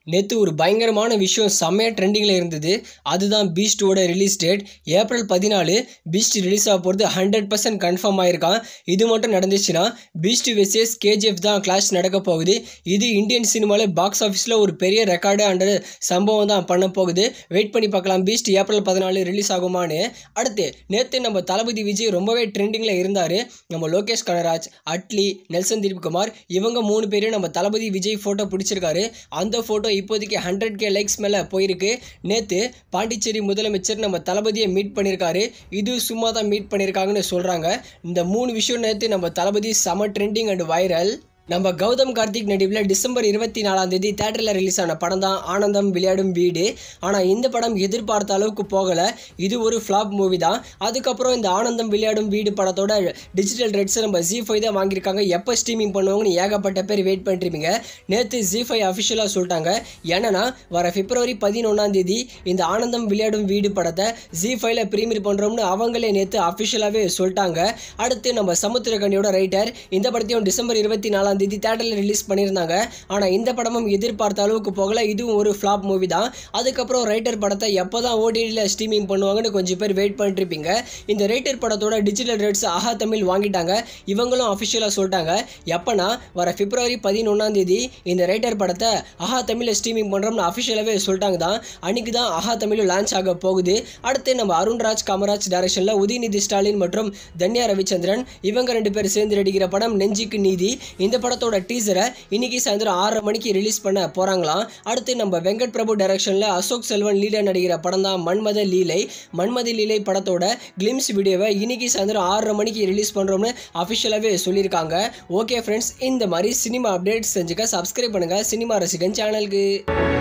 நேற்று ஒரு பயங்கரமான விஷயம் செம்மையாக ட்ரெண்டிங்கில் இருந்தது அதுதான் பீஸ்டோட ரிலீஸ் டேட் ஏப்ரல் பதினாலு பீஸ்ட் ரிலீஸ் ஆக போகிறது ஹண்ட்ரட் பர்சன்ட் கன்ஃபார்ம் ஆயிருக்கான் இது மட்டும் நடந்துச்சுன்னா பீஸ்ட் வெர்சஸ் கேஜிஎஃப் தான் கிளாஷ் நடக்க போகுது இது இந்தியன் சினிமாவில் பாக்ஸ் ஆஃபீஸில் ஒரு பெரிய ரெக்கார்டு அண்ட் சம்பவம் தான் பண்ண போகுது வெயிட் பண்ணி பார்க்கலாம் பீஸ்ட் ஏப்ரல் பதினாலு ரிலீஸ் ஆகுமான்னு அடுத்து நேற்று நம்ம தளபதி விஜய் ரொம்பவே ட்ரெண்டிங்கில் இருந்தார் நம்ம லோகேஷ் கனராஜ் அட்லி நெல்சன் தீப்குமார் இவங்க மூணு பேரும் நம்ம தளபதி விஜய் ஃபோட்டோ பிடிச்சிருக்காரு அந்த ஃபோட்டோ இப்போதைக்கு ஹண்ட்ரட் கே லைக்ஸ் மேலே போயிருக்கு நேற்று பாண்டிச்சேரி முதலமைச்சர் நம்ம தளபதியை மீட் பண்ணியிருக்காரு இது சும்மா தான் மீட் பண்ணியிருக்காங்கன்னு சொல்கிறாங்க இந்த மூணு விஷயம் நேற்று நம்ம தளபதி செம ட்ரெண்டிங் அண்ட் வைரல் நம்ம கௌதம் கார்த்திக் நடிப்பில் டிசம்பர் இருபத்தி நாலாம் தேதி தேட்டரில் ரிலீஸ் ஆன படம் தான் ஆனந்தம் விளையாடும் வீடு ஆனால் இந்த படம் எதிர்பார்த்த அளவுக்கு போகலை இது ஒரு ஃப்ளாப் மூவி தான் அதுக்கப்புறம் இந்த ஆனந்தம் விளையாடும் வீடு படத்தோட டிஜிட்டல் ரைட்ஸை நம்ம ஜி ஃபைவ் தான் வாங்கியிருக்காங்க எப்போ ஸ்ட்ரீமிங் பண்ணுவாங்கன்னு ஏகப்பட்ட பேர் வெயிட் பண்ணிருப்பீங்க நேற்று ஜி ஃபைவ் அஃபிஷியலாக சொல்லிட்டாங்க என்னன்னா வர பிப்ரவரி பதினொன்றாம் தேதி இந்த ஆனந்தம் விளையாடும் வீடு படத்தை ஜி ஃபைவ்ல ப்ரீமியர் பண்ணுறோம்னு அவங்களே நேற்று அஃபிஷியலாகவே சொல்லிட்டாங்க அடுத்து நம்ம சமுத்திரகனியோட ரைட்டர் இந்த படத்தையும் டிசம்பர் இருபத்தி நாலாம் தேதி தேட்டரில் ரிலீஸ் பண்ணியிருந்தாங்க ஆனால் இந்த படமும் எதிர்பார்த்த அளவுக்கு போகல இதுவும் ஒரு ஃப்ளாப் மூவி தான் அதுக்கப்புறம் ரைட்டர் படத்தை எப்போ தான் ஓடிடியில் ஸ்ட்ரீமிங் பண்ணுவாங்கன்னு கொஞ்சம் பேர் வெயிட் பண்ணிட்டு இருப்பீங்க இந்த ரைட்டர் படத்தோட டிஜிட்டல் ரைட்ஸ் ஆஹா தமிழ் வாங்கிட்டாங்க இவங்களும் அஃபிஷியலாக சொல்லிட்டாங்க எப்போனா வர பிப்ரவரி பதினொன்றாம் தேதி இந்த ரைட்டர் படத்தை ஆஹா தமிழில் ஸ்ட்ரீமிங் பண்ணுறோம்னு அஃபிஷியலாகவே சொல்லிட்டாங்க தான் அன்றைக்கி தான் ஆஹா தமிழ் லான்ச் ஆக போகுது அடுத்து நம்ம அருண்ராஜ் காமராஜ் டைரக்ஷனில் உதயநிதி ஸ்டாலின் மற்றும் தன்யா ரவிச்சந்திரன் இவங்க ரெண்டு பேர் சேர்ந்து நடிக்கிற படம் நெஞ்சுக்கு நீதி இந்த படத்தோட டீசரை இன்னைக்கு சாயந்தரம் ஆறரை மணிக்கு ரிலீஸ் பண்ண போகிறாங்களாம் அடுத்து நம்ம வெங்கட் பிரபு டைரக்ஷனில் அசோக் செல்வன் லீலா நடிக்கிற படம் தான் மன்மத லீலை மன்மத லீலை படத்தோட கிளிம்ஸ் வீடியோவை இன்னைக்கு சாயந்தரம் ஆறரை மணிக்கு ரிலீஸ் பண்ணுறோம்னு அஃபிஷியலாகவே சொல்லியிருக்காங்க ஓகே ஃப்ரெண்ட்ஸ் இந்த மாதிரி சினிமா அப்டேட்ஸ் செஞ்சுக்க சப்ஸ்கிரைப் பண்ணுங்கள் சினிமா ரசிகன் சேனலுக்கு